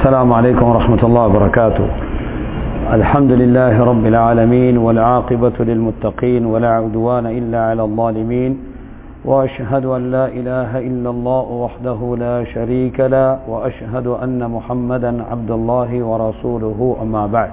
السلام عليكم ورحمة الله وبركاته الحمد لله رب العالمين والعاقبة للمتقين ولا عدوان إلا على الظالمين وأشهد أن لا إله إلا الله وحده لا شريك له وأشهد أن محمدا عبد الله ورسوله أما بعد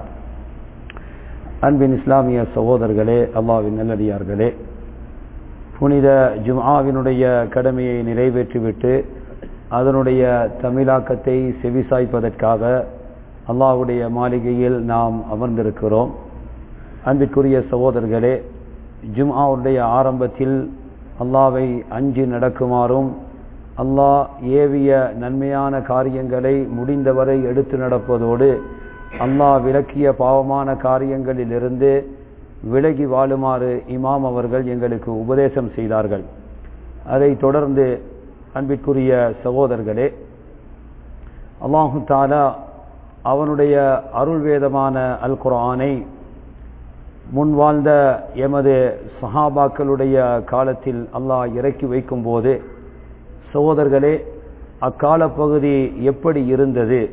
அன்பின் இஸ்லாமிய சகோதரர்களே அல்லாவின் நல்லடியார்களே புனித ஜும்ஆவினுடைய கடமையை நிறைவேற்றிவிட்டு அதனுடைய தமிழாக்கத்தை செவிசாய்ப்பதற்காக அல்லாஹுடைய மாளிகையில் நாம் அமர்ந்திருக்கிறோம் அன்பிற்குரிய சகோதரர்களே ஜும்ஆவுடைய ஆரம்பத்தில் அல்லாவை அஞ்சு நடக்குமாறும் அல்லாஹ் ஏவிய நன்மையான காரியங்களை முடிந்தவரை எடுத்து நடப்பதோடு அல்லாஹ் விளக்கிய பாவமான காரியங்களிலிருந்து விலகி வாழுமாறு இமாம் அவர்கள் எங்களுக்கு உபதேசம் செய்தார்கள் அதை தொடர்ந்து அன்பிற்குரிய சகோதரர்களே அல்லாஹு தாலா அவனுடைய அருள் வேதமான அல் குரானை முன் வாழ்ந்த எமது சஹாபாக்களுடைய காலத்தில் அல்லாஹ் இறக்கி வைக்கும்போது சகோதரர்களே அக்கால பகுதி எப்படி இருந்தது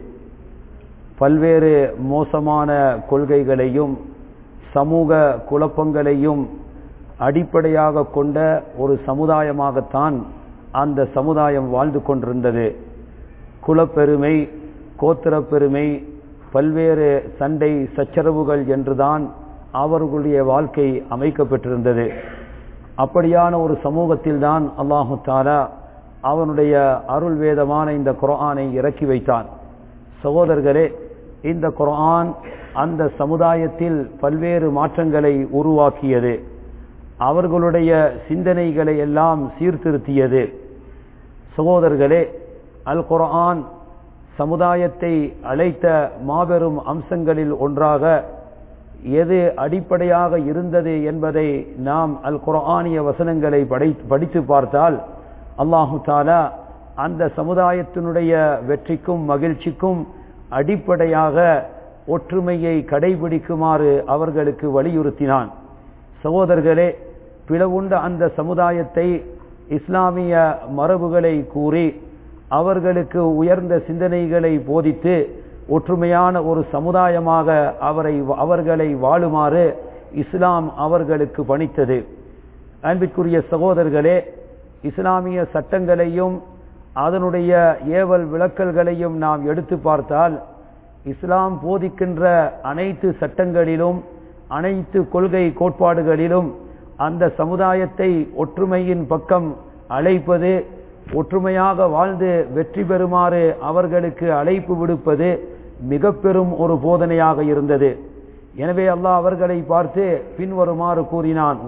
பல்வேறு மோசமான கொள்கைகளையும் சமூக குழப்பங்களையும் அடிப்படையாக கொண்ட ஒரு சமுதாயமாகத்தான் அந்த சமுதாயம் வாழ்ந்து கொண்டிருந்தது குலப்பெருமை கோத்திரப்பெருமை பல்வேறு சண்டை சச்சரவுகள் என்றுதான் அவர்களுடைய வாழ்க்கை அமைக்கப்பட்டிருந்தது அப்படியான ஒரு சமூகத்தில் தான் அல்லாஹு தாலா அவனுடைய அருள் வேதமான இந்த குரானை இறக்கி வைத்தான் சகோதரர்களே இந்த குரான் அந்த சமுதாயத்தில் பல்வேறு மாற்றங்களை உருவாக்கியது அவர்களுடைய சிந்தனைகளை எல்லாம் சீர்திருத்தியது சகோதரர்களே அல் குரான் சமுதாயத்தை அழைத்த மாபெரும் அம்சங்களில் ஒன்றாக எது அடிப்படையாக இருந்தது என்பதை நாம் அல் குரானிய வசனங்களை படை படித்து பார்த்தால் அல்லாஹு தாலா அந்த சமுதாயத்தினுடைய வெற்றிக்கும் மகிழ்ச்சிக்கும் அடிப்படையாக ஒற்றுமையை கடைபிடிக்குமாறு அவர்களுக்கு வலியுறுத்தினான் சகோதரர்களே பிளவுண்ட அந்த சமுதாயத்தை இஸ்லாமிய மரபுகளை கூறி அவர்களுக்கு உயர்ந்த சிந்தனைகளை போதித்து ஒற்றுமையான ஒரு சமுதாயமாக அவரை அவர்களை வாழுமாறு இஸ்லாம் அவர்களுக்கு பணித்தது அன்பிற்குரிய சகோதரர்களே இஸ்லாமிய சட்டங்களையும் அதனுடைய ஏவல் விளக்கல்களையும் நாம் எடுத்து பார்த்தால் இஸ்லாம் போதிக்கின்ற அனைத்து சட்டங்களிலும் அனைத்து கொள்கை கோட்பாடுகளிலும் அந்த சமுதாயத்தை ஒற்றுமையின் பக்கம் அழைப்பது ஒற்றுமையாக வாழ்ந்து வெற்றி பெறுமாறு அவர்களுக்கு அழைப்பு விடுப்பது மிக பெரும் ஒரு போதனையாக இருந்தது எனவே அல்லாஹ் அவர்களை பார்த்து பின்வருமாறு கூறினான்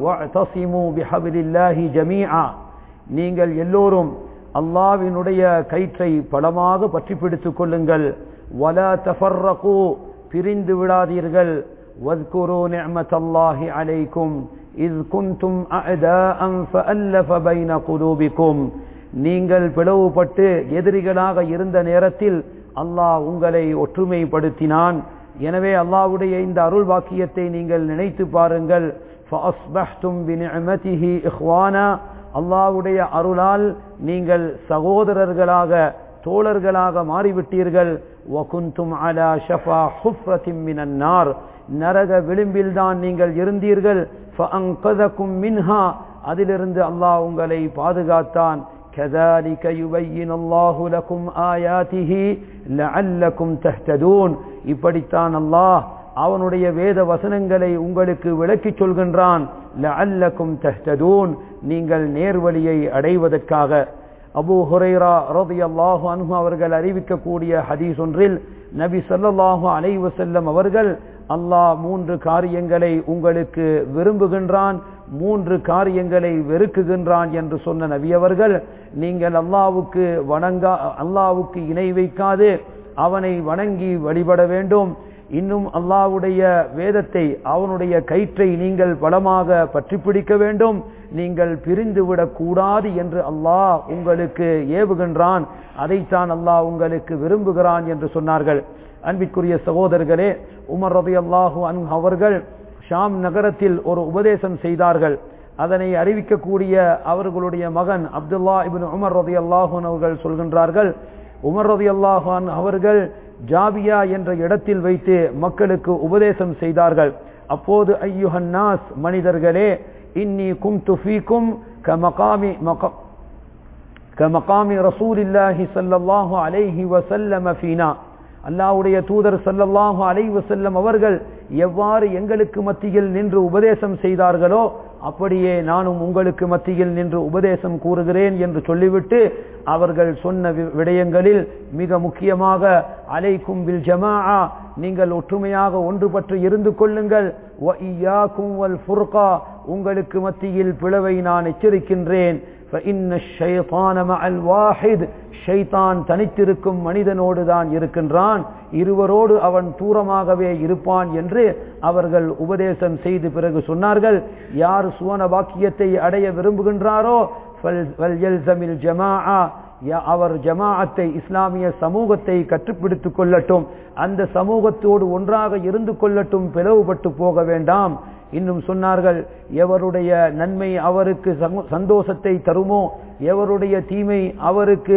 நீங்கள் எல்லோரும் அல்லாவினுடைய கயிற்றை பலமாக பற்றி பிடித்துக் கொள்ளுங்கள் வல தஃபர்ரகு பிரிந்து விடாதீர்கள் واذكروا نعمة الله عليكم إذ كنتم أعداء فألف بين قلوبكم நீங்கள் பிளவுபட்டு எதிரிகளாக இருந்த நேரத்தில் அல்லாஹ் உங்களை ஒற்றுமைப்படுத்தினான் எனவே அல்லாஹ்வுடைய இந்த அருள் வாக்கியத்தை நீங்கள் நினைத்து பாருங்கள் فأصبحتم بنعمته إخوانا அல்லாவுடைய அருளால் நீங்கள் சகோதரர்களாக தோழர்களாக மாறிவிட்டீர்கள் வகுந்தும் அலா ஷஃபா ஹுஃப்ரத்தின் மினன்னார் நரக விளிம்பில் தான் நீங்கள் இருந்தீர்கள் ஃபஅன்கதகும் மின்ஹா அதிலிருந்து அல்லாஹ் உங்களை பாதுகாத்தான் كذلك يبين الله لكم آياته لعلكم تهتدون இப்படித்தான் அல்லாஹ் அவனுடைய வேத வசனங்களை உங்களுக்கு விளக்கிச் சொல்கின்றான் லஅல்லக்கும் தஹ்ததூன் நீங்கள் நேர்வழியை அடைவதற்காக அபூ ஹுரைரா ரலியல்லாஹு அன்ஹு அவர்கள் அறிவிக்கக்கூடிய ஹதீஸ் ஒன்றில் நபி ஸல்லல்லாஹு அலைஹி வஸல்லம் அவர்கள் அல்லாஹ் மூன்று காரியங்களை உங்களுக்கு விரும்புகின்றான் மூன்று காரியங்களை வெறுக்குகின்றான் என்று சொன்ன நபி அவர்கள் நீங்கள் அல்லாவுக்கு வணங்கா அல்லாவுக்கு இணை வைக்காது அவனை வணங்கி வழிபட வேண்டும் இன்னும் அல்லாவுடைய வேதத்தை அவனுடைய கயிற்றை நீங்கள் பலமாக பற்றி பிடிக்க வேண்டும் நீங்கள் பிரிந்து விடக்கூடாது என்று அல்லாஹ் உங்களுக்கு ஏவுகின்றான் அதைத்தான் அல்லாஹ் உங்களுக்கு விரும்புகிறான் என்று சொன்னார்கள் அன்பிற்குரிய சகோதரர்களே உமர் ரபி அல்லாஹூ அன் அவர்கள் ஷாம் நகரத்தில் ஒரு உபதேசம் செய்தார்கள் அதனை அறிவிக்கக்கூடிய அவர்களுடைய மகன் அப்துல்லா இபின் உமர் ரதி அல்லாஹூன் அவர்கள் சொல்கின்றார்கள் உமர் ரதி அல்லாஹான் அவர்கள் ஜாபியா என்ற இடத்தில் வைத்து மக்களுக்கு உபதேசம் செய்தார்கள் அப்போது ஐயுஹன்னாஸ் மனிதர்களே இன்னி கும் துஃபீக்கும் கமகாமி மக கமகாமி ரசூலில்லாஹி ஸல்லல்லாஹு அலைஹி வஸல்லம் ஃபீனா அல்லாஹ்வுடைய தூதர் ஸல்லல்லாஹு அலைஹி வஸல்லம் அவர்கள் எவ்வாறு எங்களுக்கு மத்தியில் நின்று உபதேசம் செய்தார்களோ அப்படியே நானும் உங்களுக்கு மத்தியில் நின்று உபதேசம் கூறுகிறேன் என்று சொல்லிவிட்டு அவர்கள் சொன்ன விடயங்களில் மிக முக்கியமாக அலைக்கும் பில் ஜமாஆ நீங்கள் ஒற்றுமையாக ஒன்றுபட்டு இருந்து கொள்ளுங்கள் உங்களுக்கு மத்தியில் பிளவை நான் எச்சரிக்கின்றேன் ஷைத்தான் தனித்திருக்கும் மனிதனோடு தான் இருக்கின்றான் இருவரோடு அவன் தூரமாகவே இருப்பான் என்று அவர்கள் உபதேசம் செய்து பிறகு சொன்னார்கள் யார் சுவன வாக்கியத்தை அடைய விரும்புகின்றாரோ அவர் ஜமாஅத்தை இஸ்லாமிய சமூகத்தை கற்றுப்பிடித்துக் கொள்ளட்டும் அந்த சமூகத்தோடு ஒன்றாக இருந்து கொள்ளட்டும் பிளவுபட்டு போக வேண்டாம் இன்னும் சொன்னார்கள் எவருடைய நன்மை அவருக்கு சந்தோஷத்தை தருமோ எவருடைய தீமை அவருக்கு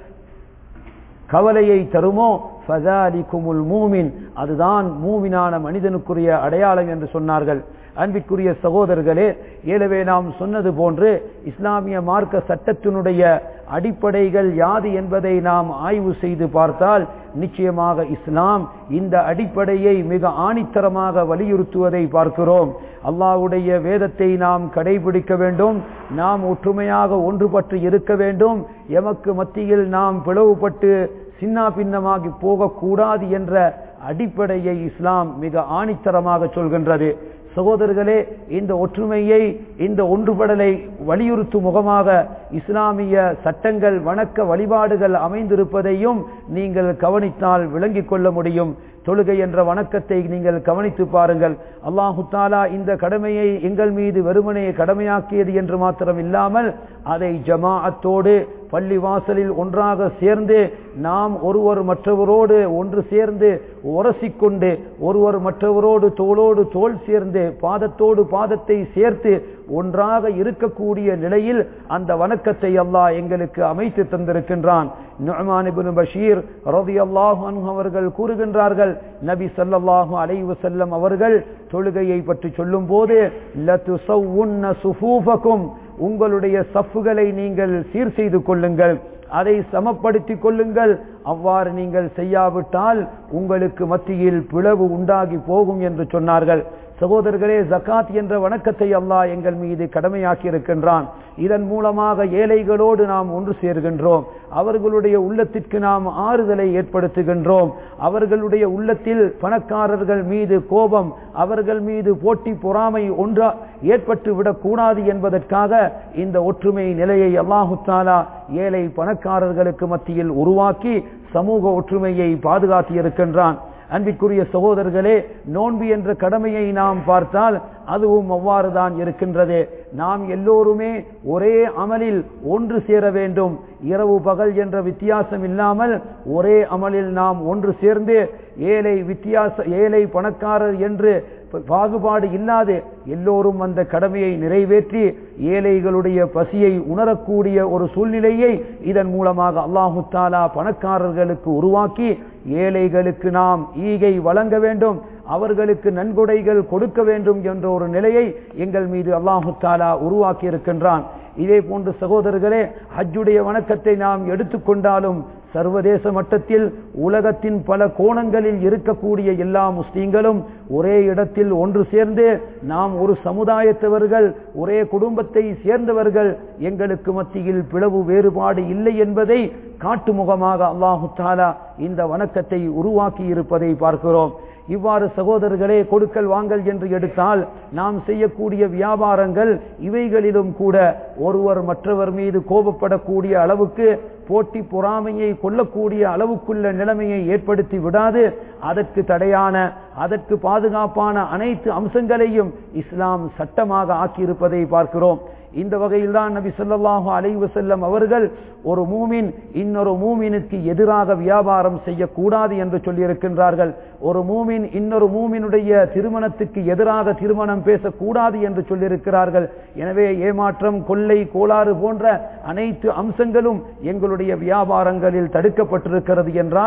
கவலையை தருமோ ஃபதாலிகுமுல் மூமின் அதுதான் மூமினான மனிதனுக்குரிய அடையாளம் என்று சொன்னார்கள் அன்பிற்குரிய சகோதரர்களே ஏலவே நாம் சொன்னது போன்று இஸ்லாமிய மார்க்க சட்டத்தினுடைய அடிப்படைகள் யாது என்பதை நாம் ஆய்வு செய்து பார்த்தால் நிச்சயமாக இஸ்லாம் இந்த அடிப்படையை மிக ஆணித்தரமாக வலியுறுத்துவதை பார்க்கிறோம் அல்லாவுடைய வேதத்தை நாம் கடைபிடிக்க வேண்டும் நாம் ஒற்றுமையாக ஒன்றுபட்டு இருக்க வேண்டும் எமக்கு மத்தியில் நாம் பிளவுபட்டு சின்னா பின்னமாகி போகக்கூடாது என்ற அடிப்படையை இஸ்லாம் மிக ஆணித்தரமாக சொல்கின்றது சகோதரர்களே இந்த ஒற்றுமையை இந்த ஒன்றுபடலை வலியுறுத்தும் முகமாக இஸ்லாமிய சட்டங்கள் வணக்க வழிபாடுகள் அமைந்திருப்பதையும் நீங்கள் கவனித்தால் விளங்கிக் கொள்ள முடியும் தொழுகை என்ற வணக்கத்தை நீங்கள் கவனித்து பாருங்கள் அல்லாஹு தாலா இந்த கடமையை எங்கள் மீது வெறுமனையை கடமையாக்கியது என்று மாத்திரம் இல்லாமல் அதை ஜமாஅத்தோடு பள்ளி வாசலில் ஒன்றாக சேர்ந்து நாம் ஒருவர் மற்றவரோடு ஒன்று சேர்ந்து உரசிக்கொண்டு ஒருவர் மற்றவரோடு தோளோடு தோல் சேர்ந்து பாதத்தோடு பாதத்தை சேர்த்து ஒன்றாக இருக்கக்கூடிய நிலையில் அந்த வணக்கத்தை அல்லாஹ் எங்களுக்கு அமைத்து தந்திருக்கின்றான் நுஅமான் இப்னு பஷீர் ரலியல்லாஹு அன்ஹு அவர்கள் கூறுகின்றார்கள் நபி ஸல்லல்லாஹு அலைஹி வஸல்லம் அவர்கள் தொழுகையை பற்றி சொல்லும்போது லதுஸவ்வுன்ன சுஃபூஃபகும் உங்களுடைய சஃப்புகளை நீங்கள் சீர் செய்து கொள்ளுங்கள் அதை சமப்படுத்திக் கொள்ளுங்கள் அவ்வாறு நீங்கள் செய்யாவிட்டால் உங்களுக்கு மத்தியில் பிளவு உண்டாகி போகும் என்று சொன்னார்கள் சகோதரர்களே ஜக்காத் என்ற வணக்கத்தை அல்லாஹ் எங்கள் மீது கடமையாக்கி இருக்கின்றான் இதன் மூலமாக ஏழைகளோடு நாம் ஒன்று சேர்கின்றோம் அவர்களுடைய உள்ளத்திற்கு நாம் ஆறுதலை ஏற்படுத்துகின்றோம் அவர்களுடைய உள்ளத்தில் பணக்காரர்கள் மீது கோபம் அவர்கள் மீது போட்டி பொறாமை ஒன்றா ஏற்பட்டு விடக்கூடாது என்பதற்காக இந்த ஒற்றுமை நிலையை அல்லாஹு தாலா ஏழை பணக்காரர்களுக்கு மத்தியில் உருவாக்கி சமூக ஒற்றுமையை பாதுகாத்து இருக்கின்றான் அன்பிற்குரிய சகோதரர்களே நோன்பு என்ற கடமையை நாம் பார்த்தால் அதுவும் அவ்வாறு தான் இருக்கின்றது நாம் எல்லோருமே ஒரே அமலில் ஒன்று சேர வேண்டும் இரவு பகல் என்ற வித்தியாசம் இல்லாமல் ஒரே அமலில் நாம் ஒன்று சேர்ந்து ஏழை வித்தியாச ஏழை பணக்காரர் என்று பாகுபாடு இல்லாது எல்லோரும் அந்த கடமையை நிறைவேற்றி ஏழைகளுடைய பசியை உணரக்கூடிய ஒரு சூழ்நிலையை இதன் மூலமாக அல்லாஹு தாலா பணக்காரர்களுக்கு உருவாக்கி ஏழைகளுக்கு நாம் ஈகை வழங்க வேண்டும் அவர்களுக்கு நன்கொடைகள் கொடுக்க வேண்டும் என்ற ஒரு நிலையை எங்கள் மீது அல்லாஹு தாலா உருவாக்கி இருக்கின்றான் இதே போன்று சகோதரர்களே ஹஜ்ஜுடைய வணக்கத்தை நாம் எடுத்துக்கொண்டாலும் சர்வதேச மட்டத்தில் உலகத்தின் பல கோணங்களில் இருக்கக்கூடிய எல்லா முஸ்லீம்களும் ஒரே இடத்தில் ஒன்று சேர்ந்து நாம் ஒரு சமுதாயத்தவர்கள் ஒரே குடும்பத்தை சேர்ந்தவர்கள் எங்களுக்கு மத்தியில் பிளவு வேறுபாடு இல்லை என்பதை காட்டுமுகமாக அல்லாஹு தாலா இந்த வணக்கத்தை உருவாக்கி இருப்பதை பார்க்கிறோம் இவ்வாறு சகோதரர்களே கொடுக்கல் வாங்கல் என்று எடுத்தால் நாம் செய்யக்கூடிய வியாபாரங்கள் இவைகளிலும் கூட ஒருவர் மற்றவர் மீது கோபப்படக்கூடிய அளவுக்கு போட்டி பொறாமையை கொள்ளக்கூடிய அளவுக்குள்ள நிலைமையை ஏற்படுத்தி விடாது அதற்கு தடையான அதற்கு பாதுகாப்பான அனைத்து அம்சங்களையும் இஸ்லாம் சட்டமாக ஆக்கியிருப்பதை பார்க்கிறோம் இந்த வகையில் தான் நபி சொல்லாஹு அலைவு செல்லம் அவர்கள் ஒரு மூமின் இன்னொரு மூமினுக்கு எதிராக வியாபாரம் செய்யக்கூடாது என்று சொல்லியிருக்கின்றார்கள் ஒரு மூமின் இன்னொரு மூமினுடைய திருமணத்துக்கு எதிராக திருமணம் பேசக்கூடாது என்று சொல்லியிருக்கிறார்கள் எனவே ஏமாற்றம் கொள்ளை கோளாறு போன்ற அனைத்து அம்சங்களும் எங்களுடைய வியாபாரங்களில் தடுக்கப்பட்டிருக்கிறது என்றால்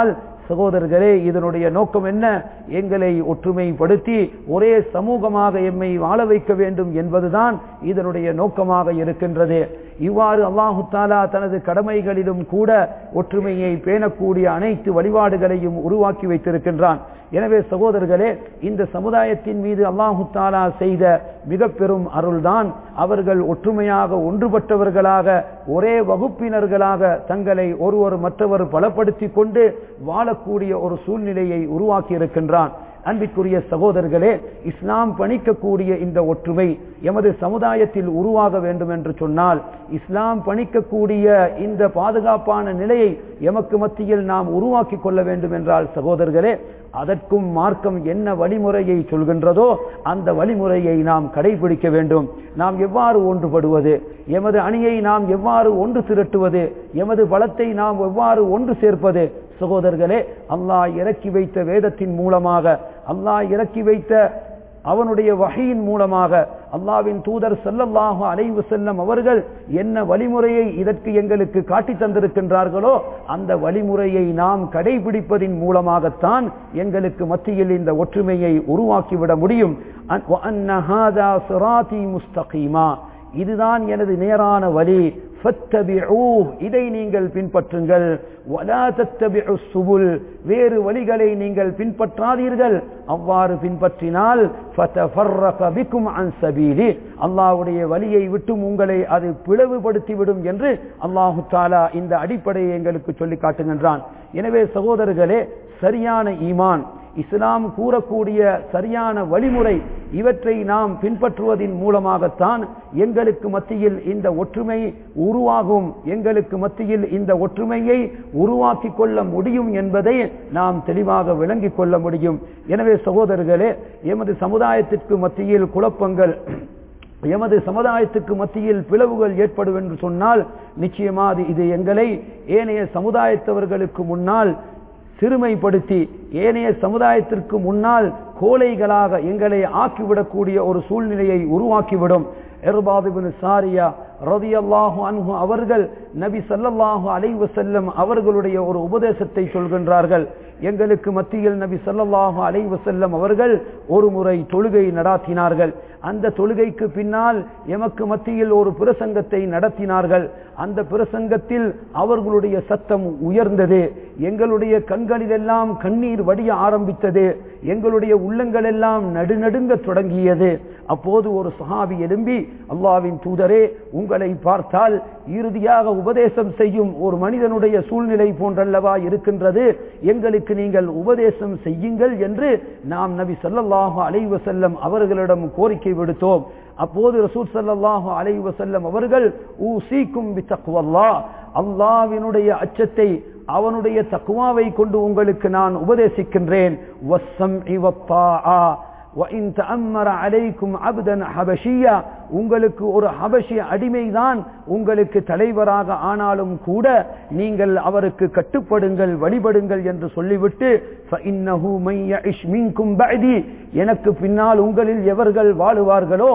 சகோதரர்களே இதனுடைய நோக்கம் என்ன எங்களை ஒற்றுமைப்படுத்தி ஒரே சமூகமாக எம்மை வாழ வைக்க வேண்டும் என்பதுதான் இதனுடைய நோக்கமாக இருக்கின்றது இவ்வாறு அல்லாஹு தாலா தனது கடமைகளிலும் கூட ஒற்றுமையை பேணக்கூடிய அனைத்து வழிபாடுகளையும் உருவாக்கி வைத்திருக்கின்றான் எனவே சகோதரர்களே இந்த சமுதாயத்தின் மீது அல்லாஹு தாலா செய்த மிக பெரும் அருள்தான் அவர்கள் ஒற்றுமையாக ஒன்றுபட்டவர்களாக ஒரே வகுப்பினர்களாக தங்களை ஒருவர் மற்றவர் பலப்படுத்தி கொண்டு வாழக்கூடிய ஒரு சூழ்நிலையை உருவாக்கி இருக்கின்றான் அன்பிற்குரிய சகோதரர்களே இஸ்லாம் பணிக்கக்கூடிய இந்த ஒற்றுமை எமது சமுதாயத்தில் உருவாக வேண்டும் என்று சொன்னால் இஸ்லாம் பணிக்கக்கூடிய இந்த பாதுகாப்பான நிலையை எமக்கு மத்தியில் நாம் உருவாக்கி கொள்ள வேண்டும் என்றால் சகோதரர்களே அதற்கும் மார்க்கம் என்ன வழிமுறையை சொல்கின்றதோ அந்த வழிமுறையை நாம் கடைபிடிக்க வேண்டும் நாம் எவ்வாறு ஒன்றுபடுவது எமது அணியை நாம் எவ்வாறு ஒன்று திரட்டுவது எமது பலத்தை நாம் எவ்வாறு ஒன்று சேர்ப்பது சகோதரர்களே அல்லாஹ் இறக்கி வைத்த வேதத்தின் மூலமாக அல்லாஹ் இறக்கி வைத்த அவனுடைய வகையின் மூலமாக அல்லாவின் தூதர் செல்லல்லாக அலைவு செல்லம் அவர்கள் என்ன வழிமுறையை இதற்கு எங்களுக்கு காட்டி தந்திருக்கின்றார்களோ அந்த வழிமுறையை நாம் கடைபிடிப்பதின் மூலமாகத்தான் எங்களுக்கு மத்தியில் இந்த ஒற்றுமையை உருவாக்கிவிட முடியும் முஸ்தகீமா இதுதான் எனது நேரான வழி இதை நீங்கள் பின்பற்றுங்கள் சுபுல் வேறு வழிகளை நீங்கள் பின்பற்றாதீர்கள் அவ்வாறு பின்பற்றினால் அல்லாவுடைய வழியை விட்டும் உங்களை அது பிளவுபடுத்திவிடும் என்று அல்லாஹு தாலா இந்த அடிப்படையை எங்களுக்கு சொல்லி காட்டுகின்றான் எனவே சகோதரர்களே சரியான ஈமான் இஸ்லாம் கூறக்கூடிய சரியான வழிமுறை இவற்றை நாம் பின்பற்றுவதன் மூலமாகத்தான் எங்களுக்கு மத்தியில் இந்த ஒற்றுமை உருவாகும் எங்களுக்கு மத்தியில் இந்த ஒற்றுமையை உருவாக்கி கொள்ள முடியும் என்பதை நாம் தெளிவாக விளங்கிக் கொள்ள முடியும் எனவே சகோதரர்களே எமது சமுதாயத்திற்கு மத்தியில் குழப்பங்கள் எமது சமுதாயத்துக்கு மத்தியில் பிளவுகள் ஏற்படும் என்று சொன்னால் நிச்சயமாக இது எங்களை ஏனைய சமுதாயத்தவர்களுக்கு முன்னால் சிறுமைப்படுத்தி ஏனைய சமுதாயத்திற்கு முன்னால் கோழைகளாக எங்களை ஆக்கிவிடக்கூடிய ஒரு சூழ்நிலையை உருவாக்கிவிடும் எர்பாபிபின் சாரியா ரதியல்லாஹு அன்ஹு அவர்கள் நபி சல்லல்லாஹு அலைவு செல்லம் அவர்களுடைய ஒரு உபதேசத்தை சொல்கின்றார்கள் எங்களுக்கு மத்தியில் நபி சல்லல்லாஹு அலைவு செல்லம் அவர்கள் ஒரு முறை தொழுகை நடாத்தினார்கள் அந்த தொழுகைக்கு பின்னால் எமக்கு மத்தியில் ஒரு பிரசங்கத்தை நடத்தினார்கள் அந்த பிரசங்கத்தில் அவர்களுடைய சத்தம் உயர்ந்தது எங்களுடைய கண்களிலெல்லாம் கண்ணீர் வடிய ஆரம்பித்தது எங்களுடைய உள்ளங்கள் எல்லாம் நடுநடுங்க தொடங்கியது அப்போது ஒரு சஹாபி எழும்பி அல்லாவின் தூதரே உங்களை பார்த்தால் இறுதியாக உபதேசம் செய்யும் ஒரு மனிதனுடைய சூழ்நிலை போன்றல்லவா இருக்கின்றது எங்களுக்கு நீங்கள் உபதேசம் செய்யுங்கள் என்று நாம் நபி சல்லல்லாஹு அலைவ செல்லம் அவர்களிடம் கோரிக்கை விடுத்தோம் அப்போது ரசூல் சல்லாஹு அலைவ செல்லம் அவர்கள் ஊசிக்கும் அல்லாவினுடைய அச்சத்தை அவனுடைய தக்குவாவை கொண்டு உங்களுக்கு நான் உபதேசிக்கின்றேன் உங்களுக்கு ஒரு ஹபஷி அடிமைதான் உங்களுக்கு தலைவராக ஆனாலும் கூட நீங்கள் அவருக்கு கட்டுப்படுங்கள் வழிபடுங்கள் என்று சொல்லிவிட்டு எனக்கு பின்னால் உங்களில் எவர்கள் வாழுவார்களோ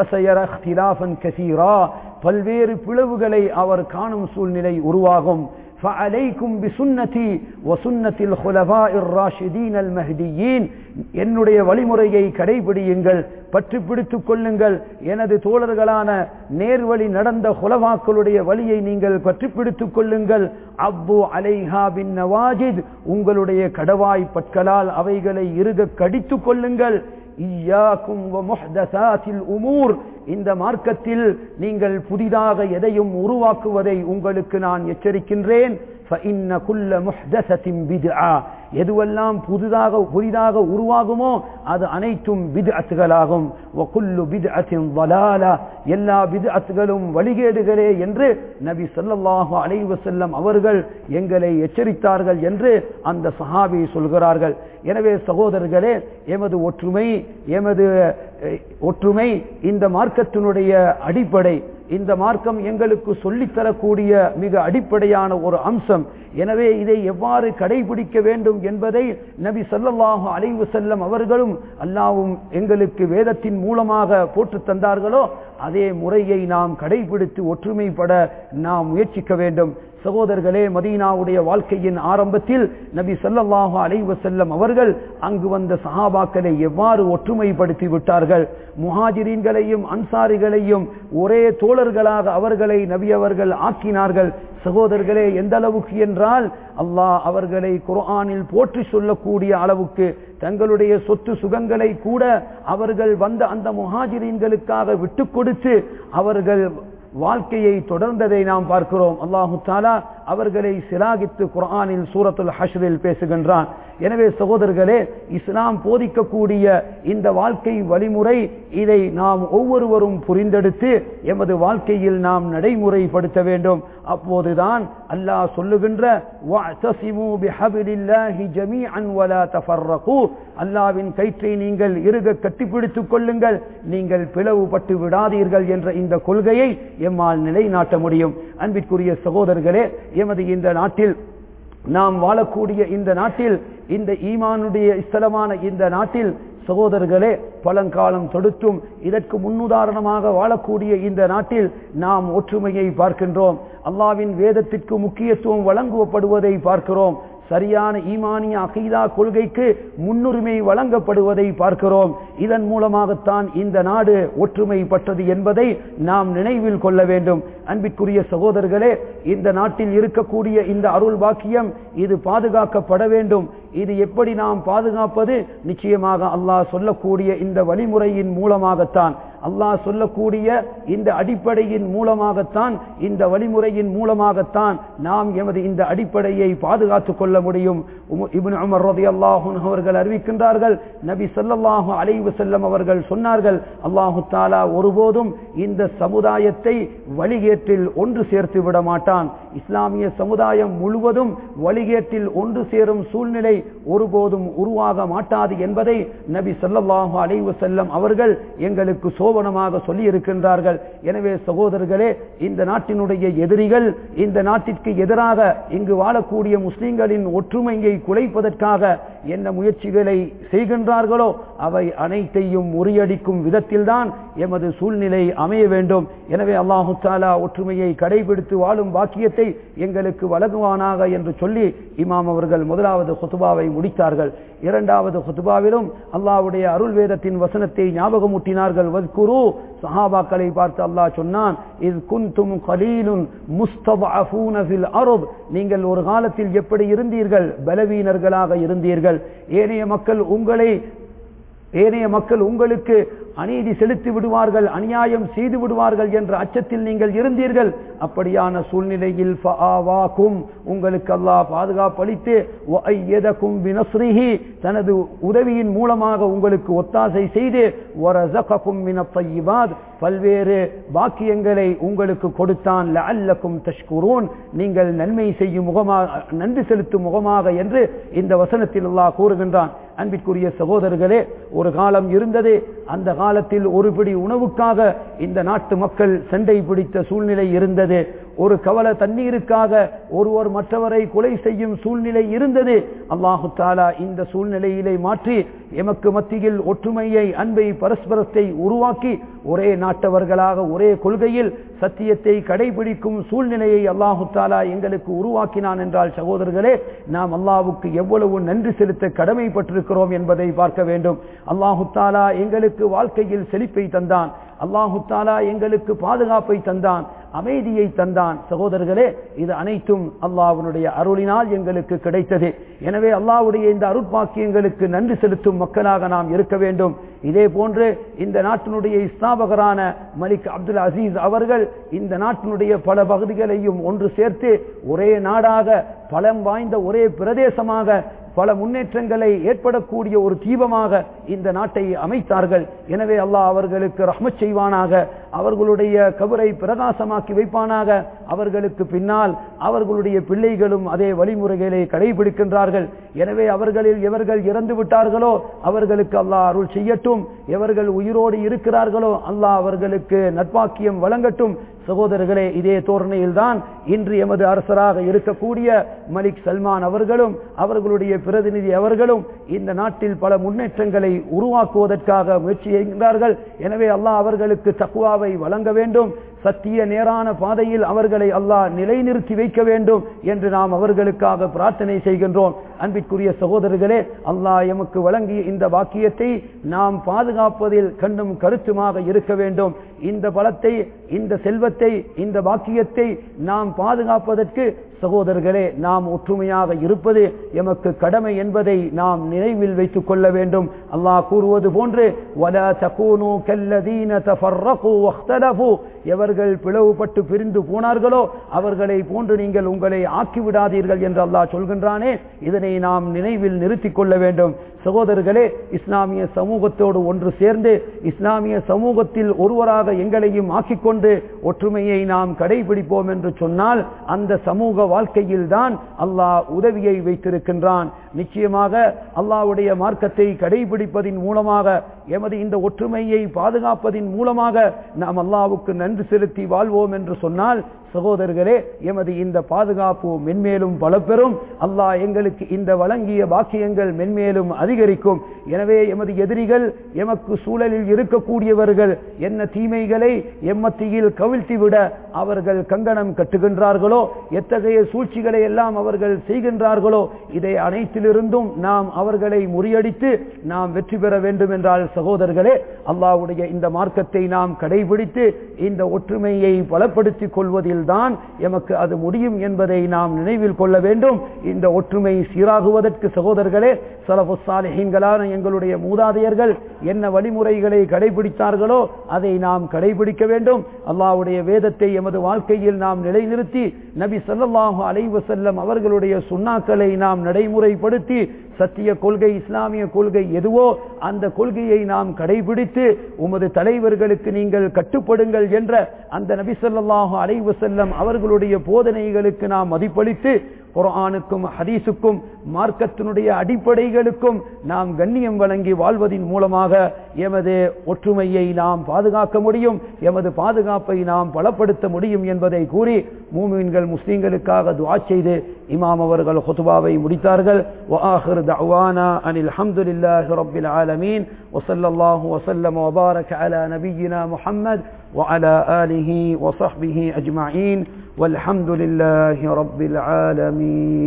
பல்வேறு பிளவுகளை அவர் காணும் சூழ்நிலை உருவாகும் فعليكم بسنتي وسنة الخلفاء الراشدين المهديين என்னுடைய வழிமுறையை கடைபிடியுங்கள் பற்றி பிடித்துக் கொள்ளுங்கள் எனது தோழர்களான நேர்வழி நடந்த குலவாக்களுடைய வழியை நீங்கள் பற்றி பிடித்துக் கொள்ளுங்கள் அப்பு அலைஹா பின் நவாஜித் உங்களுடைய கடவாய் பற்களால் அவைகளை இருக கடித்துக் கொள்ளுங்கள் உமூர் இந்த மார்க்கத்தில் நீங்கள் புதிதாக எதையும் உருவாக்குவதை உங்களுக்கு நான் எச்சரிக்கின்றேன் எதுவெல்லாம் புதிதாக புதிதாக உருவாகுமோ அது அனைத்தும் பித்அத்துகளாகும் எல்லா பித்அத்துகளும் வழிகேடுகளே என்று நபி ஸல்லல்லாஹு அலைஹி வஸல்லம் அவர்கள் எங்களை எச்சரித்தார்கள் என்று அந்த சஹாபி சொல்கிறார்கள் எனவே சகோதரர்களே எமது ஒற்றுமை எமது அஹ், ஒற்றுமை இந்த மார்க்கத்தினுடைய அடிப்படை இந்த மார்க்கம் எங்களுக்கு சொல்லித்தரக்கூடிய மிக அடிப்படையான ஒரு அம்சம் எனவே இதை எவ்வாறு கடைபிடிக்க வேண்டும் என்பதை நபி ஸல்லல்லாஹு அலைஹி வஸல்லம் அவர்களும் அல்லாவும் எங்களுக்கு வேதத்தின் மூலமாக போட்டு தந்தார்களோ அதே முறையை நாம் கடைபிடித்து ஒற்றுமைப்பட நாம் முயற்சிக்க வேண்டும் சகோதரர்களே மதீனாவுடைய வாழ்க்கையின் ஆரம்பத்தில் நபி ஸல்லல்லாஹு அலைஹி வஸல்லம் அவர்கள் அங்கு வந்த சஹாபாக்களை எவ்வாறு ஒற்றுமைப்படுத்தி விட்டார்கள் முஹாஜிரீன்களையும் அன்சாரிகளையும் ஒரே தோழர்களாக அவர்களை நபி அவர்கள் ஆக்கினார்கள் சகோதரர்களே எந்த அளவுக்கு என்றால் அல்லாஹ் அவர்களை குர்ஆனில் போற்றி சொல்லக்கூடிய அளவுக்கு தங்களுடைய சொத்து சுகங்களை கூட அவர்கள் வந்த அந்த முஹாஜிரீன்களுக்காக விட்டு கொடுத்து அவர்கள் வாழ்க்கையை தொடர்ந்ததை நாம் பார்க்கிறோம் அல்லாஹு தாலா அவர்களை சிலாகித்து குர்ஆனில் சூரத்துல் ஹஷ்ரில் பேசுகின்றான் எனவே சகோதரர்களே இஸ்லாம் போதிக்கக்கூடிய இந்த வாழ்க்கை வழிமுறை இதை நாம் ஒவ்வொருவரும் புரிந்தெடுத்து எமது வாழ்க்கையில் நாம் நடைமுறைப்படுத்த வேண்டும் அப்போதுதான் அல்லாஹ் சொல்லுகின்ற وَاعْتَصِمُوا بِحَبْلِ اللَّهِ جَمِيعًا وَلَا تَفَرَّقُوا அல்லாஹ்வின் கயிற்றை நீங்கள் இறுக கட்டிப்பிடித்துக் கொள்ளுங்கள் நீங்கள் பிளவுபட்டு விடாதீர்கள் என்ற இந்த கொள்கையை எம்மால் நிலைநாட்ட முடியும் அன்பிற்குரிய சகோதரர்களே எமது இந்த நாட்டில் நாம் வாழக்கூடிய இந்த நாட்டில் இந்த ஈமானுடைய ஸ்தலமான இந்த நாட்டில் சகோதரர்களே பழங்காலம் தொடுத்தும் இதற்கு முன்னுதாரணமாக வாழக்கூடிய இந்த நாட்டில் நாம் ஒற்றுமையை பார்க்கின்றோம் அல்லாவின் வேதத்திற்கு முக்கியத்துவம் வழங்குவப்படுவதை பார்க்கிறோம் சரியான ஈமானிய அகீதா கொள்கைக்கு முன்னுரிமை வழங்கப்படுவதை பார்க்கிறோம் இதன் மூலமாகத்தான் இந்த நாடு ஒற்றுமைப்பட்டது என்பதை நாம் நினைவில் கொள்ள வேண்டும் அன்பிற்குரிய சகோதரர்களே இந்த நாட்டில் இருக்கக்கூடிய இந்த அருள் பாக்கியம் இது பாதுகாக்கப்பட வேண்டும் இது எப்படி நாம் பாதுகாப்பது நிச்சயமாக அல்லாஹ் சொல்லக்கூடிய இந்த வழிமுறையின் மூலமாகத்தான் அல்லாஹ் சொல்லக்கூடிய இந்த அடிப்படையின் மூலமாகத்தான் இந்த வழிமுறையின் மூலமாகத்தான் நாம் எமது இந்த அடிப்படையை பாதுகாத்துக் கொள்ள முடியும் இப்னு உமர் ரலியல்லாஹு அன்ஹு அவர்கள் அறிவிக்கின்றார்கள் நபி ஸல்லல்லாஹு அலைஹி வஸல்லம் அவர்கள் சொன்னார்கள் அல்லாஹு தஆலா ஒருபோதும் இந்த சமுதாயத்தை வழிகேட்டில் ஒன்று சேர்த்து விட மாட்டான் இஸ்லாமிய சமுதாயம் முழுவதும் வழிகேட்டில் ஒன்று சேரும் சூழ்நிலை ஒருபோதும் உருவாக மாட்டாது என்பதை நபி ஸல்லல்லாஹு அலைஹி வஸல்லம் அவர்கள் எங்களுக்கு சோபனமாக சொல்லி இருக்கின்றார்கள் எனவே சகோதரர்களே இந்த நாட்டினுடைய எதிரிகள் இந்த நாட்டிற்கு எதிராக இங்கு வாழக்கூடிய முஸ்லிம்களின் ஒற்றுமையை குலைப்பதற்காக என்ன முயற்சிகளை செய்கின்றார்களோ அவை அனைத்தையும் முறியடிக்கும் விதத்தில்தான் எமது சூழ்நிலை அமைய வேண்டும் எனவே அல்லாஹு தாலா ஒற்றுமையை கடைபிடித்து வாழும் பாக்கியத்தை எங்களுக்கு வழங்குவானாக என்று சொல்லி இமாம் அவர்கள் முதலாவது ஹுத்துபாவை முடித்தார்கள் இரண்டாவது ஹுத்துபாவிலும் அல்லாஹ்வுடைய அருள் வேதத்தின் வசனத்தை ஞாபகமூட்டினார்கள் வத்குரு சஹாபாக்களை பார்த்து அல்லாஹ் சொன்னான் இது குந்தும் கலீலுன் முஸ்தபூன ஃபில் அருப் நீங்கள் ஒரு காலத்தில் எப்படி இருந்தீர்கள் பலவீனர்களாக இருந்தீர்கள் ஏனைய மக்கள் உங்களை ஏனைய மக்கள் உங்களுக்கு அநீதி செலுத்தி விடுவார்கள் அநியாயம் செய்து விடுவார்கள் என்ற அச்சத்தில் நீங்கள் இருந்தீர்கள் அப்படியான சூழ்நிலையில் உங்களுக்கு அல்லாஹ் பாதுகாப்பளித்து தனது உதவியின் மூலமாக உங்களுக்கு ஒத்தாசை செய்து பல்வேறு பாக்கியங்களை உங்களுக்கு கொடுத்தான் லஅல்லக்கும் தஷ்குரூன் நீங்கள் நன்மை செய்யும் முகமாக நன்றி செலுத்தும் முகமாக என்று இந்த வசனத்தில் அல்லாஹ் கூறுகின்றான் அன்பிற்குரிய சகோதரர்களே ஒரு காலம் இருந்தது அந்த காலத்தில் ஒரு பிடி உணவுக்காக இந்த நாட்டு மக்கள் சண்டை பிடித்த சூழ்நிலை இருந்தது ஒரு கவல தண்ணீருக்காக ஒருவர் மற்றவரை கொலை செய்யும் சூழ்நிலை இருந்தது அல்லாஹு தாலா இந்த சூழ்நிலையிலே மாற்றி எமக்கு மத்தியில் ஒற்றுமையை அன்பை பரஸ்பரத்தை உருவாக்கி ஒரே நாட்டவர்களாக ஒரே கொள்கையில் சத்தியத்தை கடைபிடிக்கும் சூழ்நிலையை அல்லாஹு தாலா எங்களுக்கு உருவாக்கினான் என்றால் சகோதரர்களே நாம் அல்லாவுக்கு எவ்வளவு நன்றி செலுத்த கடமைப்பட்டிருக்கிறோம் என்பதை பார்க்க வேண்டும் அல்லாஹு தாலா எங்களுக்கு வாழ்க்கையில் செழிப்பை தந்தான் அல்லாஹு தாலா எங்களுக்கு பாதுகாப்பை தந்தான் அமைதியை தந்தான் சகோதரர்களே இது அனைத்தும் அல்லாஹ்வுடைய அருளினால் எங்களுக்கு கிடைத்தது எனவே அல்லாஹ்வுடைய இந்த அருட்பாக்கியங்களுக்கு நன்றி செலுத்தும் மக்களாக நாம் இருக்க வேண்டும் இதே போன்று இந்த நாட்டினுடைய ஸ்தாபகரான மலிக் அப்துல் அசீஸ் அவர்கள் இந்த நாட்டினுடைய பல பகுதிகளையும் ஒன்று சேர்த்து ஒரே நாடாக பலம் வாய்ந்த ஒரே பிரதேசமாக பல முன்னேற்றங்களை ஏற்படக்கூடிய ஒரு தீபமாக இந்த நாட்டை அமைத்தார்கள் எனவே அல்லாஹ் அவர்களுக்கு ரஹ்மத் செய்வானாக அவர்களுடைய கபரை பிரகாசமாக்கி வைப்பானாக அவர்களுக்கு பின்னால் அவர்களுடைய பிள்ளைகளும் அதே வழிமுறைகளை கடைபிடிக்கின்றார்கள் எனவே அவர்களில் எவர்கள் இறந்து விட்டார்களோ அவர்களுக்கு அல்லாஹ் அருள் செய்யட்டும் எவர்கள் உயிரோடு இருக்கிறார்களோ அல்லாஹ் அவர்களுக்கு நட்பாக்கியம் வழங்கட்டும் சகோதரர்களே இதே தோரணையில்தான் இன்று எமது அரசராக இருக்கக்கூடிய மலிக் சல்மான் அவர்களும் அவர்களுடைய பிரதிநிதி அவர்களும் இந்த நாட்டில் பல முன்னேற்றங்களை உருவாக்குவதற்காக முயற்சி செய்கின்றார்கள் எனவே அல்லாஹ் அவர்களுக்கு தக்குவாவை வழங்க வேண்டும் சத்திய நேரான பாதையில் அவர்களை அல்லாஹ் நிலைநிறுத்தி வைக்க வேண்டும் என்று நாம் அவர்களுக்காக பிரார்த்தனை செய்கின்றோம் அன்பிற்குரிய சகோதரர்களே அல்லாஹ் எமக்கு வழங்கிய இந்த வாக்கியத்தை நாம் பாதுகாப்பதில் கண்ணும் கருத்துமாக இருக்க வேண்டும் இந்த பலத்தை இந்த செல்வத்தை இந்த வாக்கியத்தை நாம் பாதுகாப்பதற்கு சகோதரர்களே நாம் ஒற்றுமையாக இருப்பது எமக்கு கடமை என்பதை நாம் நினைவில் வைத்துக் கொள்ள வேண்டும் அல்லாஹ் கூறுவது போன்று وَلَا تَكُونُوا كَالَّذِينَ تَفَرَّقُوا وَاخْتَلَفُوا எவர்கள் பிளவுபட்டு பிரிந்து போனார்களோ அவர்களை போன்று நீங்கள் உங்களை ஆக்கிவிடாதீர்கள் என்று அல்லாஹ் சொல்கின்றானே இதனை நாம் நினைவில் நிறுத்திக் கொள்ள வேண்டும் சகோதரர்களே இஸ்லாமிய சமூகத்தோடு ஒன்று சேர்ந்து இஸ்லாமிய சமூகத்தில் ஒருவராக எங்களையும் ஆக்கிக்கொண்டு ஒற்றுமையை நாம் கடைபிடிப்போம் என்று சொன்னால் அந்த சமூக வாழ்க்கையில் தான் அல்லாஹ் உதவியை வைத்திருக்கின்றான் நிச்சயமாக அல்லாஹ்வுடைய மார்க்கத்தை கடைபிடிப்பதின் மூலமாக எமது இந்த ஒற்றுமையை பாதுகாப்பதின் மூலமாக நாம் அல்லாஹ்வுக்கு நன்றி செலுத்தி வாழ்வோம் என்று சொன்னால் சகோதரர்களே எமது இந்த பாதுகாப்பு மென்மேலும் பல பெறும் அல்லாஹ் எங்களுக்கு இந்த வழங்கிய பாக்கியங்கள் மென்மேலும் அதிகரிக்கும் எனவே எமது எதிரிகள் எமக்கு சூழலில் இருக்கக்கூடியவர்கள் என்ன தீமைகளை எம்மத்தியில் கவிழ்த்திவிட அவர்கள் கங்கணம் கட்டுகின்றார்களோ எத்தகைய சூழ்ச்சிகளை எல்லாம் அவர்கள் செய்கின்றார்களோ இதை அனைத்திலிருந்தும் நாம் அவர்களை முறியடித்து நாம் வெற்றி பெற வேண்டும் என்றால் சகோதரர்களே அல்லாஹ்வுடைய இந்த மார்க்கத்தை நாம் கடைபிடித்து இந்த ஒற்றுமையை பலப்படுத்திக் கொள்வதில் தான் எமக்கு அது முடியும் என்பதை நாம் நினைவில் கொள்ள வேண்டும் இந்த ஒற்றுமை சீராகுவதற்கு சகோதரர்களே சலபுசாலிஹீன்களான எங்களுடைய மூதாதையர்கள் என்ன வழிமுறைகளை கடைபிடித்தார்களோ அதை நாம் கடைபிடிக்க வேண்டும் அல்லாஹ்வுடைய வேதத்தை எமது வாழ்க்கையில் நாம் நிலைநிறுத்தி நபி ஸல்லல்லாஹு அலைஹி வஸல்லம் அவர்களுடைய சுண்ணாக்களை நாம் நடைமுறைப்படுத்தி சத்திய கொள்கை இஸ்லாமிய கொள்கை எதுவோ அந்த கொள்கையை நாம் கடைபிடித்து உமது தலைவர்களுக்கு நீங்கள் கட்டுப்படுங்கள் என்ற அந்த நபி ஸல்லல்லாஹு அலைஹி வஸல்லம் அவர்களுடைய போதனைகளுக்கு நாம் மதிப்பளித்து குர்ஆனுக்கும் ஹதீஸுக்கும் மார்க்கத்தினுடைய அடிப்படைகளுக்கும் நாம் கண்ணியம் வழங்கி வாழ்வதின் மூலமாக எமது ஒற்றுமையை நாம் பாதுகாக்க முடியும் எமது பாதுகாப்பை நாம் பலப்படுத்த முடியும் என்பதை கூறி மூமின்கள் முஸ்லிம்களுக்காக துஆ செய்து இமாம் அவர்கள் ஹுத்பாவை முடித்தார்கள் وآخر دعوانا أن الحمد لله رب العالمين وصلى الله وسلم وبارك على نبينا محمد وعلى آله وصحبه أجمعين والحمد لله رب العالمين